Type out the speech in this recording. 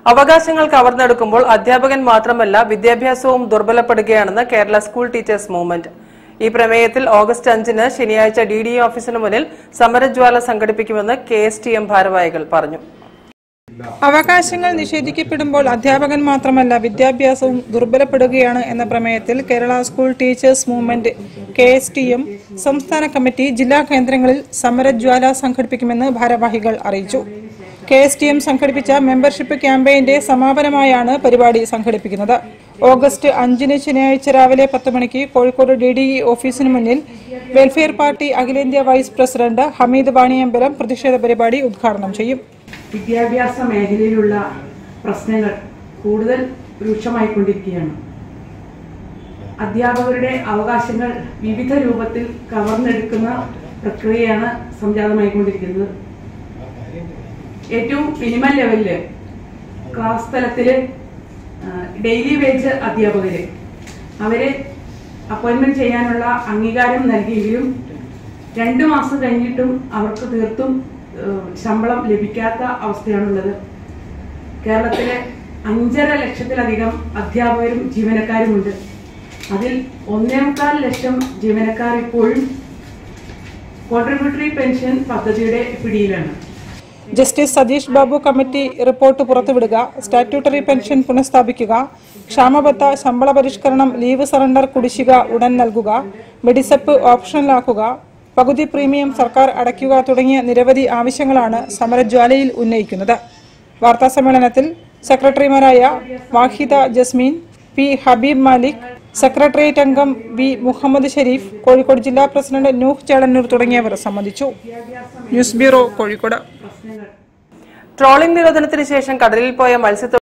അവകാശങ്ങൾ കവർന്നെടുക്കുമ്പോൾ അധ്യാപകൻ മാത്രമല്ല വിദ്യാഭ്യാസവും ദുർബലപ്പെടുകയാണെന്ന് കേരള സ്കൂൾ ടീച്ചേഴ്സ് മൂവ്മെന്റ് ഈ പ്രമേയത്തിൽ ഓഗസ്റ്റ് അഞ്ചിന് ശനിയാഴ്ച ഡി ഡി ഓഫീസിന് മുന്നിൽ സമരജ്വാല സംഘടിപ്പിക്കുമെന്ന് കെ എസ് ടി എം ഭാരവാഹികൾ പറഞ്ഞു അവകാശങ്ങൾ നിഷേധിക്കപ്പെടുമ്പോൾ അധ്യാപകൻ മാത്രമല്ല വിദ്യാഭ്യാസവും ദുർബലപ്പെടുകയാണ് എന്ന പ്രമേയത്തിൽ Kerala school teachers movement K S T M സംസ്ഥാന കമ്മിറ്റി ജില്ലാ കേന്ദ്രങ്ങളിൽ സമരജ്വാല സംഘടിപ്പിക്കുമെന്ന് ഭാരവാഹികൾ അറിയിച്ചു കെ എസ് ടി എം സംഘടിപ്പിച്ച മെമ്പർഷിപ്പ് ക്യാമ്പയിന്റെ സമാപനമായാണ് പരിപാടി സംഘടിപ്പിക്കുന്നത് ഓഗസ്റ്റ് അഞ്ചിന് ശനിയാഴ്ച രാവിലെ പത്ത് മണിക്ക് കോഴിക്കോട് ഡി ഡി ഇ ഓഫീസിന് മുന്നിൽ വെൽഫെയർ പാർട്ടി അഖിലേന്ത്യാ വൈസ് പ്രസിഡന്റ് ഹമീദ് വാണിയമ്പലം പ്രതിഷേധ പരിപാടി ഉദ്ഘാടനം ചെയ്യും വിദ്യാഭ്യാസ മേഖലയിലുള്ള പ്രശ്നങ്ങൾ കൂടുതൽ രൂക്ഷമായിക്കൊണ്ടിരിക്കുകയാണ് അധ്യാപകരുടെ അവകാശങ്ങൾ വിവിധ രൂപത്തിൽ കവർന്നെടുക്കുന്ന പ്രക്രിയയാണ് സംജാതമായിക്കൊണ്ടിരിക്കുന്നത് ഏറ്റവും മിനിമം ലെവലില് ക്ലാസ് തലത്തില് ഡെയിലി വേജ് അധ്യാപകര് അവര് അപ്പോയിന്റ്മെന്റ് ചെയ്യാനുള്ള അംഗീകാരം നൽകിയെങ്കിലും രണ്ടു മാസം കഴിഞ്ഞിട്ടും അവർക്ക് തീർത്തും ഏഹ്, ശമ്പളം ലഭിക്കാത്ത അവസ്ഥയാണുള്ളത് കേരളത്തിലെ അഞ്ചര ലക്ഷത്തിലധികം അധ്യാപകരും ജീവനക്കാരുമുണ്ട് അതിൽ ഒന്നേമുക്കാൽ ലക്ഷം ജീവനക്കാർ ഇപ്പോഴും കോൺട്രിബ്യൂട്ടറി പെൻഷൻ പദ്ധതിയുടെ പിടിയിലാണ് justice Satheesh Babu committee report പുറത്തുവിടുക സ്റ്റാറ്റ്യൂട്ടറി പെൻഷൻ പുനഃസ്ഥാപിക്കുക ക്ഷാമബത്ത ശമ്പള പരിഷ്കരണം ലീവ് സറണ്ടർ കുടിശ്ശിക ഉടൻ നൽകുക മെഡിസെപ്പ് ഓപ്ഷണലാക്കുക പകുതി പ്രീമിയം സർക്കാർ അടയ്ക്കുക തുടങ്ങിയ നിരവധി ആവശ്യങ്ങളാണ് സമരജ്വാലയിൽ ഉന്നയിക്കുന്നത് വാർത്താസമ്മേളനത്തിൽ സെക്രട്ടറിമാരായ വാഹിദ ജസ്മീൻ പി ഹബീബ് മാലിക് സെക്രട്ടേറിയറ്റ് അംഗം വി മുഹമ്മദ് ഷെരീഫ് കോഴിക്കോട് ജില്ലാ പ്രസിഡന്റ് നൂഹ് ചേളന്നൂർ തുടങ്ങിയവർ സംബന്ധിച്ചു ന്യൂസ് ബ്യൂറോ കോഴിക്കോട് ട്രോളിംഗ് നിരോധനത്തിന് ശേഷം കടലിൽ പോയ മത്സ്യത്തൊഴിലാളികൾ